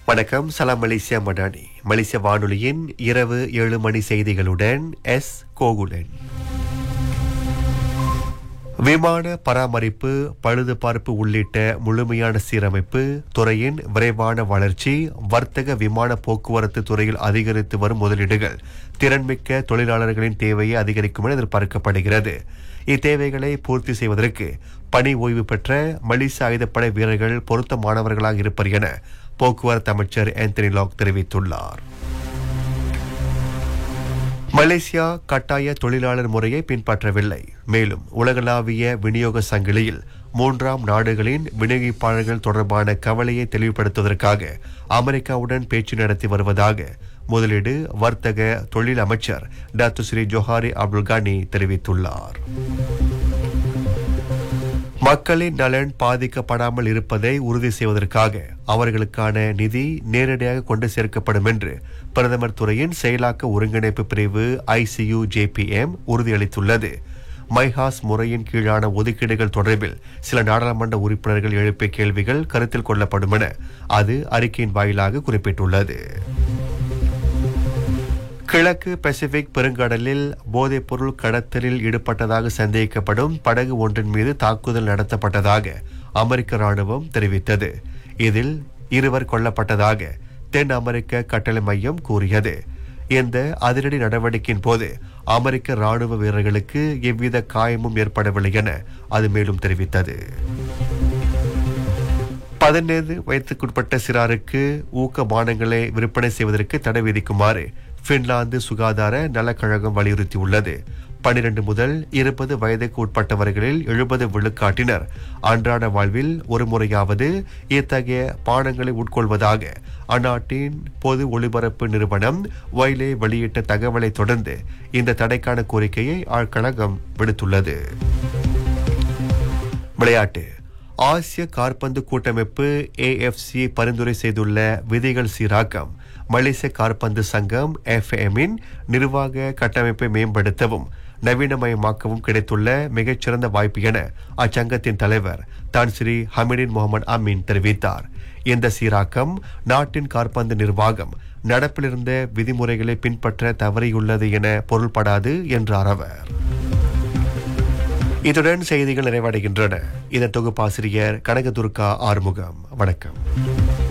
வணக்கம் சலாம் மலேசியா மடானி மலேசிய வானொலியின் இரவு ஏழு மணி செய்திகளுடன் எஸ் கோகுலன் விமான பராமரிப்பு பழுதுபார்ப்பு உள்ளிட்ட முழுமையான சீரமைப்பு துறையின் விரைவான வளர்ச்சி வர்த்தக விமான போக்குவரத்து துறையில் அதிகரித்து வரும் முதலீடுகள் திறன்மிக்க தொழிலாளர்களின் தேவையை அதிகரிக்கும் என எதிர்பார்க்கப்படுகிறது இத்தேவைகளை பூர்த்தி செய்வதற்கு பணி ஓய்வு பெற்ற மலேசிய ஆயுதப்படை வீரர்கள் பொருத்தமானவர்களாக இருப்பர் என போக்குவரத்து அமைச்சர் ஆந்தனி லாக் தெரிவித்துள்ளார் மலேசியா கட்டாய தொழிலாளர் முறையை பின்பற்றவில்லை மேலும் உலகளாவிய விநியோக சங்கிலியில் மூன்றாம் நாடுகளின் விநியோகிப்பாளர்கள் தொடர்பான கவலையை தெளிவுபடுத்துவதற்காக அமெரிக்காவுடன் பேச்சு நடத்தி வருவதாக முதலீடு வர்த்தக தொழில் அமைச்சர் doctor Seri Johari Abdul Ghani தெரிவித்துள்ளார் மக்களின் நலன் பாதிக்கப்படாமல் இருப்பதை உறுதி செய்வதற்காக அவர்களுக்கான நிதி நேரடியாக கொண்டு சேர்க்கப்படும் என்று பிரதமர் துறையின் செயலாக்க ஒருங்கிணைப்பு பிரிவு ஐசியு ஜேபிஎம் உறுதியளித்துள்ளது மைஹாஸ் முறையின் கீழான ஒதுக்கீடுகள் தொடர்பில் சில நாடாளுமன்ற உறுப்பினர்கள் எழுப்பிய கேள்விகள் கருத்தில் கொள்ளப்படும் என அது அறிக்கையின் வாயிலாக குறிப்பிட்டுள்ளது கிழக்கு பசிபிக் பெருங்கடலில் போதைப்பொருள் கடத்தலில் ஈடுபட்டதாக சந்தேகிக்கப்படும் படகு ஒன்றின் மீது தாக்குதல் நடத்தப்பட்டதாக அமெரிக்க ராணுவம் தெரிவித்தது இதில் இருவர் கொல்லப்பட்டதாக தென் அமெரிக்க கட்டளை மையம் கூறியது இந்த அதிரடி நடவடிக்கையின் போது அமெரிக்க ராணுவ வீரர்களுக்கு எவ்வித காயமும் ஏற்படவில்லை என அது மேலும் தெரிவித்தது பதினேழு வயதுக்குட்பட்ட சிறாருக்கு ஊக்க பானங்களை விற்பனை செய்வதற்கு தடை விதிக்குமாறு பின்லாந்து சுகாதார நலக்கழகம் வலியுறுத்தியுள்ளது பனிரெண்டு முதல் இருபது வயதுக்கு உட்பட்டவர்களில் எழுபது விழுக்காட்டினர் அன்றாட வாழ்வில் ஒரு முறையாவது இத்தகைய பானங்களை உட்கொள்வதாக அந்நாட்டின் பொது ஒளிபரப்பு நிறுவனம் வைலே வெளியிட்ட தகவலை தொடர்ந்து இந்த தடைக்கான கோரிக்கையை ஆழ்கழகம் விடுத்துள்ளது விளையாட்டு ஆசிய காற்பந்து கூட்டமைப்பு ஏஎஃப்சி பரிந்துரை செய்துள்ள விதிகள் சீராக்கம் மலேசிய காற்பந்து சங்கம் எஃப்எம்மின் நிர்வாக கட்டமைப்பை மேம்படுத்தவும் நவீனமயமாக்கவும் கிடைத்துள்ள மிகச்சிறந்த வாய்ப்பு என அச்சங்கத்தின் தலைவர் தான் ஸ்ரீ ஹமிடின் முகமது அமீன் தெரிவித்தார் இந்த சீராக்கம் நாட்டின் காற்பந்து நிர்வாகம் நடப்பிலிருந்த விதிமுறைகளை பின்பற்ற தவறியுள்ளது என பொருள்படாது என்றார் அவர் இத்துடன் செய்திகள் நிறைவடைகின்றன இதன் தொகுப்பாசிரியர் கனகதுர்கா ஆறுமுகம் வணக்கம்